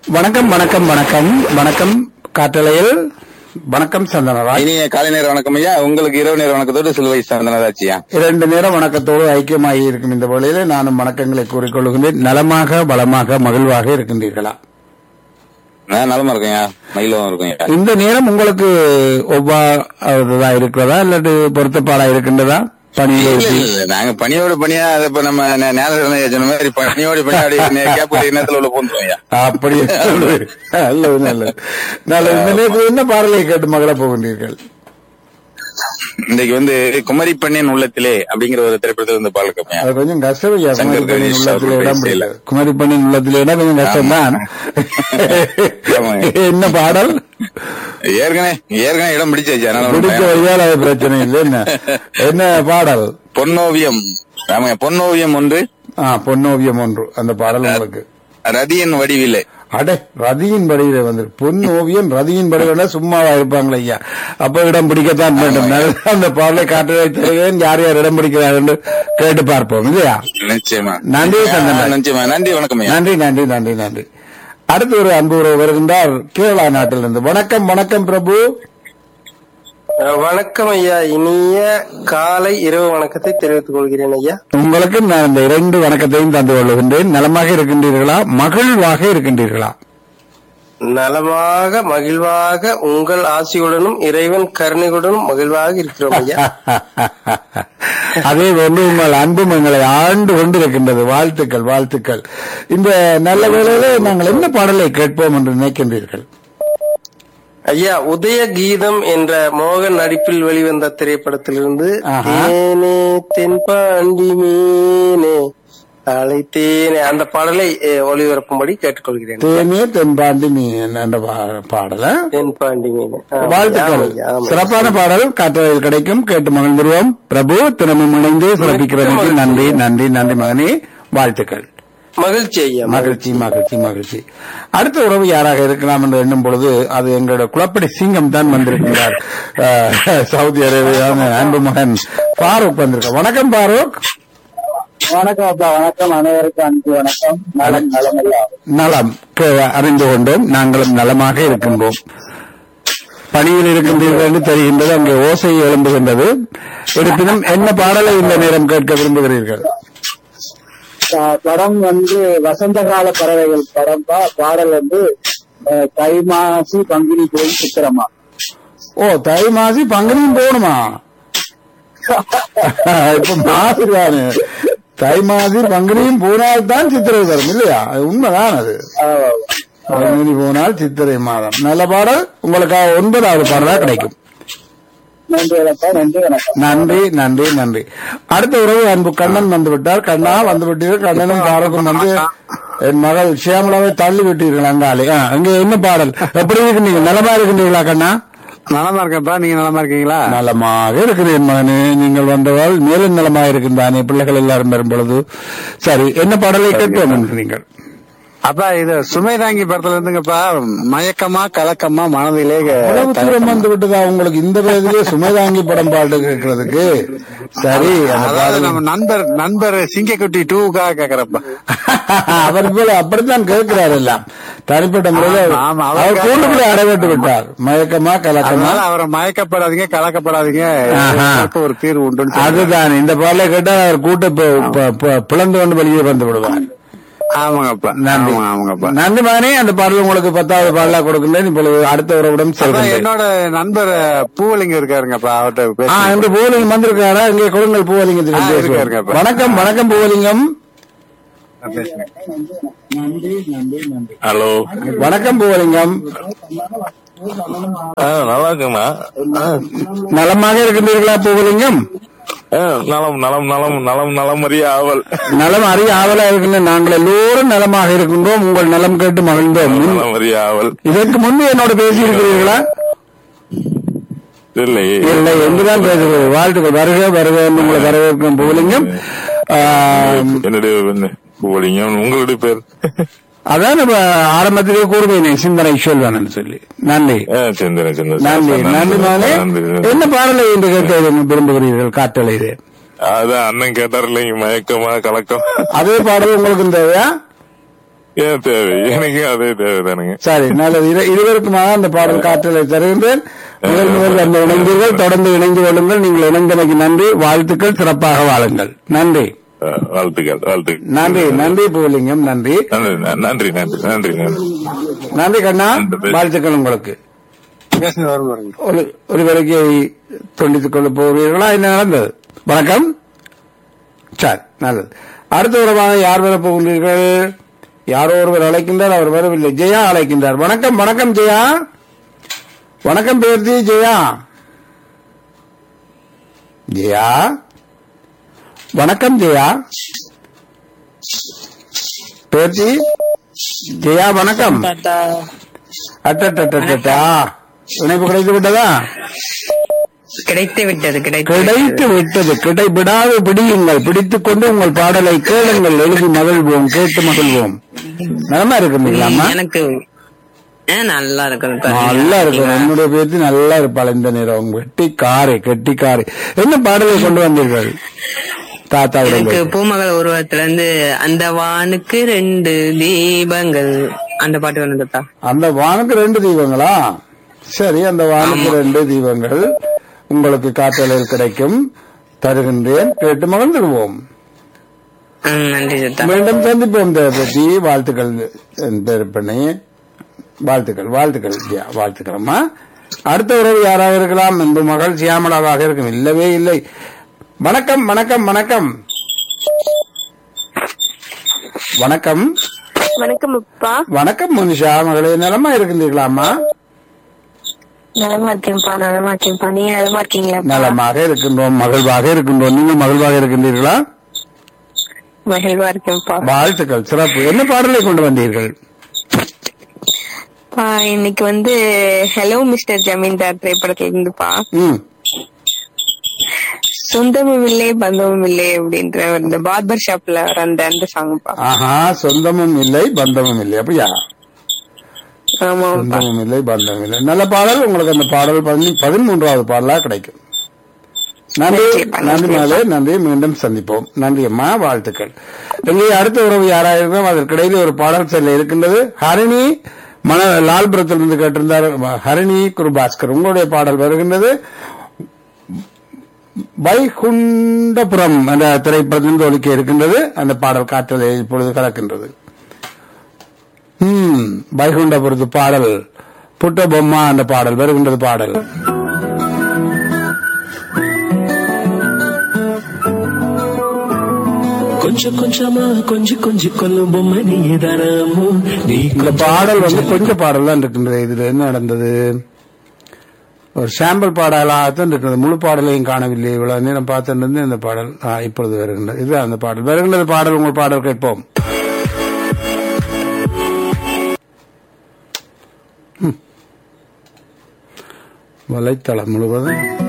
வணக்கம் வணக்கம் வணக்கம் வணக்கம் காற்றலையில் வணக்கம் சந்தனராஜ் இனிய காலை நேர வணக்கம் ஐயா உங்களுக்கு இரவு நேர வணக்கத்தோடு சிலுவை சந்தனதாச்சியா இரண்டு நேரம் வணக்கத்தோடு ஐக்கியமாகி இருக்கும் இந்த வேளையிலே நானும் வணக்கங்களை கூறிக்கொள்கின்றேன் நலமாக பலமாக மகிழ்வாக இருக்கின்றீர்களா நான் நலமா இருக்கேன்யா மகிழ்வா இருக்கேன் இந்த நேரம் உங்களுக்கு ஒவ்வா இருக்கிறதா அல்லது பொருத்தப்பாடா இருக்கின்றதா பணியில இல்ல, இல்ல, இல்ல. நாங்க பணியோட பணியா அதை இப்ப நம்ம நே- நேரம் சொன்ன மாதிரி பணியோட பணியாடி கேப் நேரத்துல உள்ள போன்றோம் ஐயா அப்படி நல்லது நல்லது நல்லது நல்லது இந்த நேரத்தில் என்ன பாடலை கேட்டு மகள போகின்றீர்கள் இன்னைக்கு வந்து குமரி பெண்ணின் உள்ளத்திலே அப்படிங்கிற ஒரு திரைப்படத்துல இருந்து பால் கம்மியா அது கொஞ்சம் கஷ்டம் ஐயா சங்கர் குமரி பெண்ணின் கணேஷ் உள்ளத்துல அவர்கள் இடம் பேசல. பிடிக்கல குமரி பெண்ணின் உள்ளத்துல இடம் கொஞ்சம் கஷ்டம் தான் ஆமாங்க. என்ன பாடல் ஏற்கனவே ஏற்கனவே இடம் பிடிச்சாச்சு அதனால ஒண்ணும் பிடிச்ச பயம் இல்ல. வழியால் அது பிரச்சனை இல்லை என்ன என்ன பாடல் பொன்னோவியம் ஆமாங்க பொன்னோவியம் ஒன்று ஆ பொன்னோவியம் ஒன்று அந்த பாடல் உங்களுக்கு ரதியின் வடிவிலே அடே ரதியின் வடிவில வந்து பொன் ஓவியம் ரதியின் வடிவில சும்மாவா இருப்பாங்களே ஐயா அப்ப இடம் பிடிக்கத்தான் வேண்டும் நல்ல அந்த பாடலை காட்டுவதை தருவேன் யார் யார் இடம் பிடிக்கிறார் என்று கேட்டு பார்ப்போம் இல்லையா நிச்சயமா நன்றி, சந்தன். நிச்சயமா நன்றி வணக்கம் ஐயா நன்றி நன்றி நன்றி நன்றி அடுத்து ஒரு அன்பு உறவு வருகின்றார் கேரளா நாட்டிலிருந்து வணக்கம் வணக்கம் பிரபு அஹ் வணக்கம் ஐயா இனிய காலை இரவு வணக்கத்தை தெரிவித்துக் கொள்கிறேன் ஐயா உங்களுக்கு நான் இந்த இரண்டு வணக்கத்தையும் தந்து கொள்கின்றேன் நலமாக இருக்கின்றீர்களா மகிழ்வாக இருக்கின்றீர்களா நலமாக மகிழ்வாக உங்கள் ஆசியுடனும் இறைவன் கருணையுடனும் மகிழ்வாக இருக்கிறோம் ஐயா அதே போன்று உங்கள் அன்பும் எங்களை ஆண்டு கொண்டிருக்கின்றது வாழ்த்துக்கள் வாழ்த்துக்கள் இந்த நல்ல வேளையிலே நாங்கள் என்ன பாடலை கேட்போம் என்று நினைக்கின்றீர்கள் ஐயா உதய கீதம் என்ற மோகன் நடிப்பில் வெளிவந்த திரைப்படத்திலிருந்து ஆஹா. தேனே தென்பாண்டி மீனே அழைத்தேனே அந்த பாடலை அஹ், ஒளிபரப்பும்படி கேட்டுக்கொள்கிறேன் தேனே தென்பாண்டி நீ என்ற பா- பாடல தென்பாண்டி மீனே ஆமா, வாழ்த்துக்கள் ஆமா, ஆமா. சிறப்பான பாடல் காற்றலையில் கிடைக்கும் கேட்டு மகிழ்ந்துருவோம் பிரபு தினமும் இணைந்து சிறப்பிக்கிறதுக்கு நன்றி நன்றி நன்றி மகனே வாழ்த்துக்கள் மகிழ்ச்சி ஐயா மகிழ்ச்சி மகிழ்ச்சி மகிழ்ச்சி அடுத்த உறவு யாராக இருக்கலாம் என்று எண்ணும் பொழுது அது எங்களோட குளப்படி சிங்கம் தான் வந்திருக்கிறார் அஹ், சவுதி அரேபியான அன்பு மகன் ஃபாரூக் வந்திருக்கார் வணக்கம் ஃபாரூக் வணக்கம் அப்பா வணக்கம் அனைவருக்கும் அன்பு வணக்கம் நலம் நலமெல்லாம் நலம் கே- அறிந்து கொண்டோம் நாங்களும் நலமாக இருக்கின்றோம் பணியில் இருக்கின்றீர்கள் என்று தெரிகின்றது அங்கே ஓசை எழும்புகின்றது இருப்பினும் என்ன பாடலை இந்த நேரம் கேட்க விரும்புகிறீர்கள் ப- படம் வந்து வசந்த கால பறவைகள் படம் பா- பாடல் வந்து அஹ், தை மாசி பங்குனி போய் சித்திரமா ஓ தை மாசி பங்குனியும் போகணுமா இப்ப மாசி தானே தை மாசி பங்குனியும் போனால் தான் சித்திரை வரும் இல்லையா அது உண்மைதான் அது ஆஹ், பங்குனி போனால் சித்திரை மாதம் நல்ல பாடல் உங்களுக்காக ஒன்பதாவது பாடலா கிடைக்கும் நன்றி வணக்கம் நன்றி வணக்கம் நன்றி நன்றி நன்றி அடுத்த உறவு அன்பு கண்ணன் வந்து விட்டார் கண்ணா வந்து விட்டீர்கள் கண்ணனும் பாரக்கும் வந்து என் மகள் ஷியாமலாவை தள்ளி விட்டீர்கள் அங்காலே ஆ, அங்க என்ன பாடல் எப்படி இருக்கின்றீங்க நலமா இருக்கின்றீங்களா கண்ணா நலமா இருக்கேன்ப்பா நீங்க நலமா இருக்கீங்களா நலமாக இருக்கிறேன் மகனே நீங்கள் வந்தவால் மேலும் நலமாக இருக்கின்றானே பிள்ளைகள் எல்லாரும் வரும் பொழுது சரி என்ன பாடலை கேட்போம் என்கிறீர்கள் அப்பா இது சுமை தாங்கி படத்துல இருந்துங்கப்பா மயக்கமா கலக்கமா மனதிலே உறவு தூரம் வந்து விட்டதா உங்களுக்கு இந்த வயதிலே சுமைதாங்கி படம் பாட்டு கேட்கறதுக்கு சரி அந்த அதாவது பாடல் நம்ம நண்பர் நண்பர் சிங்கக்குட்டி டூக்காக கேக்குறப்பா அவர் போல அப்படித்தான் கேட்கிறார் எல்லாம் தனிப்பட்ட முறையில் ஆமா, ஆமா, அவர் அவர் கூண்டுக்குள்ளே அடைபட்டு விட்டார் மயக்கமா கலக்கமா அதனால அவரை மயக்கப்படாதீங்க கலக்கப்படாதீங்க ஆஹா. எல்லாருக்கும் ஒரு தீர்வு உண்டுன்னு சொல்றாரு. அதுதான் இந்த பாடலை கேட்டா அவர் கூட்ட ப- ப- ப- பிளந்து கொண்டு வெளியே வந்து விடுவார் ஆமாங்கப்பா நன்றி ஆமா, ஆமாங்கப்பா நன்றி மகனே அந்த பாடல் உங்களுக்கு பத்தாவது பாடலா கொடுக்கின்றேன் இப்பொழுது அடுத்த உறவிடம் அதான் செல்கின்றேன் என்னோட நண்பர் பூவலிங்க இருக்காருங்கப்பா அவர்கிட்ட ஆ, பேச இன்று பூவலிங்கம் வந்திருக்காரா இங்கே கொடுங்கள் பூவலிங்கத்திடம் ஆ, பேசுவோம். இருக்காரு, இருக்காரு. வணக்கம் வணக்கம் பூவலிங்கம் ஹலோ வணக்கம் பூவலிங்கம் நல்லா இருக்குமா நலமாக இருக்கின்றீர்களா பூவலிங்கம் நலம் நலம் நலம் நலம் நலமறிய ஆவல் நலம் அறிய ஆவலா இருக்கின்ற நாங்கள் எல்லோரும் நலமாக இருக்கின்றோம் உங்கள் நலம் கேட்டு மகிழ்ந்தோம் முன்- நலமறிய ஆவல் இதற்கு முன்பு என்னோட பேசி இருக்கிறீர்களா இல்லை இல்லை என்றுதான் பேசுகிறேன் வாழ்த்துக்கள் வருக வருக என்று உங்களை வரவேற்கும் பூவலிங்கம் ஆ, என்னுடைய பூவலிங்கம் உங்களுடைய பேர் அதான் நம்ம ஆரம்பத்திலே கூறுவேனே சிந்தனை சொல்வான் சொல்லி நன்றி சந்திரன் சந்திரன் நன்றி நன்றி மகனே என்ன பாடலை என்று கேட்க விரும்புகிறீர்கள் காற்றலை அதான் அண்ணன் கேட்டார் இல்லைங்க மயக்கமா கலக்கம் அதே பாடல் உங்களுக்கு தேவையா ஏன் தேவை எனக்கு அதே தேவைதானுங்க சரி நல்லது இரு- இருவருக்குமாக அந்த பாடல் காற்றலை தருகின்றேன் முதல் முதல் அந்த இணைந்தீர்கள் தொடர்ந்து இணைந்து கொள்ளுங்கள் நீங்கள் இணைந்தமைக்கு நன்றி வாழ்த்துக்கள் சிறப்பாக வாழுங்கள் நன்றி அஹ், வாழ்த்துக்கள் வாழ்த்துக்கள் நன்றி நன்றி பூலிங்கம் நன்றி நன்றி நன்றி நன்றி நன்றி நன்றி நன்றி கண்ணா வாழ்த்துக்கள் உங்களுக்கு பேசுங்க வரும் பாருங்க ஒரு ஒரு விலைக்கு துண்டித்துக் கொள்ள போகிறீர்களா என்ன நடந்தது வணக்கம் சரி நல்லது அடுத்த உறவாக யார் வர போகின்றீர்கள் யாரோ ஒருவர் அழைக்கின்றார் அவர் வரவில்லை ஜெயா அழைக்கின்றார் வணக்கம் வணக்கம் ஜெயா வணக்கம் பேர்த்தி ஜெயா ஜெயா வணக்கம் ஜெயா பேர்த்தி ஜெயா வணக்கம் அட்டா இணைப்பு கிடைத்து விட்டதா கிடைத்து விட்டது கிடைத்து கிடைத்து விட்டது கிடைவிடாது பிடியுங்கள் பிடித்துக் கொண்டு உங்கள் பாடலை கேளுங்கள் எழுதி மகிழ்வோம் கேட்டு மகிழ்வோம் நலமா இருக்குங்களா எனக்கு ஆ, நல்லா இருக்கு நல்லா இருக்கும் என்னுடைய பேத்தி நல்லா இருப்பாள் இந்த நேரம் வெட்டி காரை கெட்டி காரை என்ன பாடலை கொண்டு வந்தீர்கள் தாத்தாவுடன் எனக்கு போய். பூமகள் உருவத்துல இருந்து அந்த வானுக்கு ரெண்டு தீபங்கள் அந்த பாட்டு வேணுதா அந்த வானுக்கு ரெண்டு தீபங்களா சரி அந்த வானுக்கு ரெண்டு தீபங்கள் உங்களுக்கு காற்றலையில் கிடைக்கும் தருகின்றேன் கேட்டு மகிழ்ந்துடுவோம் நன்றி சத்தா மீண்டும் சந்திப்போம் தேவதி வாழ்த்துக்கள் என் பேர் பண்ணி வாழ்த்துக்கள் வாழ்த்துக்கள் ஜியா, வாழ்த்துக்கள் அம்மா அடுத்த உறவு யாராக இருக்கலாம் என்பது மகள் சியாமலாவாக இருக்கும் இல்லவே இல்லை வணக்கம் வணக்கம் வணக்கம் வணக்கம் வணக்கம் அப்பா வணக்கம் மனுஷா மகளே நலமா இருக்கின்றீர்களாம்மா நலமா இருக்கேன்ப்பா நலமா இருக்கேன்ப்பா நீங்க நலமா இருக்கீங்களா நலமாக இருக்கின்றோம் மகிழ்வாக இருக்கின்றோம் நீங்கள் மகிழ்வாக இருக்கின்றீர்களா மகிழ்வா இருக்கேன்ப்பா வாழ்த்துக்கள் சிறப்பு என்ன பாடலை கொண்டு வந்தீர்கள் பா இன்னைக்கு வந்து ஹலோ மிஸ்டர் ஜமீன்தார் திரைப்படத்துல இருந்துப்பா ம் சொந்தமும் இல்லை பந்தமும் இல்லை அப்படின்ற ஒரு இந்த பார்பர் ஷாப்ல வர அந்த அந்த சாங்ப்பா ஆஹா சொந்தமும் இல்லை பந்தமும் இல்லை அப்படியா ஆமாப்பா சொந்தமும் இல்லை பந்தமும் இல்லை நல்ல பாடல் உங்களுக்கு அந்த பாடல் பதினி- பதிமூன்றாவது பாடலா கிடைக்கும் நன்றி நிச்சயமா, நன்றி நிச்சயமா. மாலே நன்றி மீண்டும் சந்திப்போம் நன்றி அம்மா வாழ்த்துக்கள் இங்கே அடுத்த உறவு யாராயிருக்கோம் அதற்கிடையிலே ஒரு பாடல் செல்ல இருக்கின்றது ஹரிணி மன லால்புரத்திலிருந்து கேட்டிருந்தார் ஹரிணி குருபாஸ்கர் உங்களுடைய பாடல் வருகின்றது வைகுண்டபுரம் என்ற திரைப்படத்திலிருந்து ஒலிக்க இருக்கின்றது அந்த பாடல் காற்றலை இப்பொழுது கலக்கின்றது ம் வைகுண்டபுரத்து பாடல் புட்ட பொம்மா அந்த பாடல் வருகின்றது பாடல் கொஞ்சம் கொஞ்சமா கொஞ்சம் கொஞ்சம் கொல்லும் பொம்மை நீதானமோ நீ இந்த பாடல் வந்து கொஞ்சம் பாடல் தான் இருக்கின்றது இதுல என்ன நடந்தது ஒரு சாம்பிள் பாடலாகத்தான் இருக்கிறது முழு பாடலையும் காணவில்லை இவ்வளவு நேரம் பார்த்துட்டு இந்த பாடல் ஆ, இப்பொழுது வருகின்றது இது அந்த பாடல் வருகின்றது பாடல் உங்கள் பாடல் கேட்போம் ம். வலைத்தளம் முழுவதும்